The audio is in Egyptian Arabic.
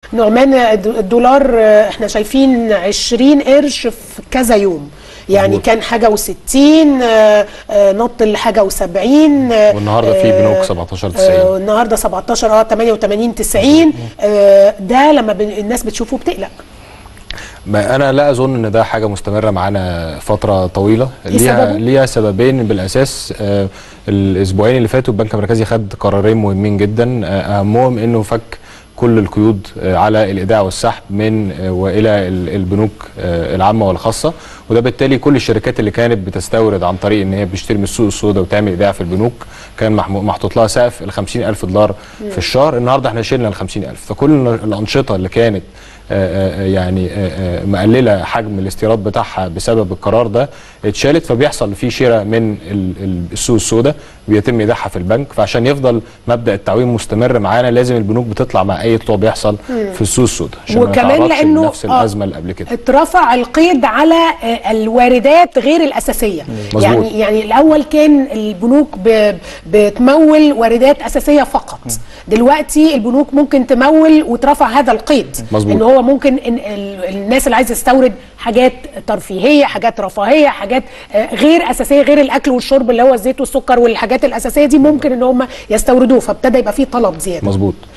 نعمان الدولار آه، احنا شايفين 20 قرش في كذا يوم يعني مظبوط. كان حاجه و60 نط لحاجه و70 والنهارده في بنوك 17 90 النهارده 17 اه 88 90 آه، ده لما ب- الناس بتشوفه بتقلق ما انا لا اظن ان ده حاجه مستمره معانا فتره طويله إيه ليها سببه؟ ليها سببين بالاساس آه الاسبوعين اللي فاتوا البنك المركزي خد قرارين مهمين جدا آه اهمهم انه فك كل القيود آه على الايداع والسحب من آه والى ال- البنوك آه العامه والخاصه وده بالتالي كل الشركات اللي كانت بتستورد عن طريق ان هي بتشتري من السوق السوداء وتعمل ايداع في البنوك كان محمو- محطوط لها سقف ال 50000 دولار في الشهر النهارده احنا شلنا ال 50000 فكل الانشطه اللي كانت آه، آه، يعني آه، آه، مقلله حجم الاستيراد بتاعها بسبب القرار ده اتشالت فبيحصل في شراء من ال- ال- السوق السوداء بيتم ايداعها في البنك فعشان يفضل مبدا التعويم مستمر معانا لازم البنوك بتطلع مع اي طلوع بيحصل في السوق السوداء عشان ما وكمان نتعرضش لأنه- لنفس آه. الازمه اللي قبل كده اترفع القيد على آه، الواردات غير الاساسيه مظبوط. يعني يعني الاول كان البنوك ب- بتمول واردات اساسيه فقط دلوقتي البنوك ممكن تمول وترفع هذا القيد مظبوط. ان هو ممكن إن ال- الناس اللي عايزه تستورد حاجات ترفيهيه حاجات رفاهيه حاجات آه، غير اساسيه غير الاكل والشرب اللي هو الزيت والسكر والحاجات الاساسيه دي ممكن ان هم يستوردوه فابتدى يبقى فيه طلب زياده مظبوط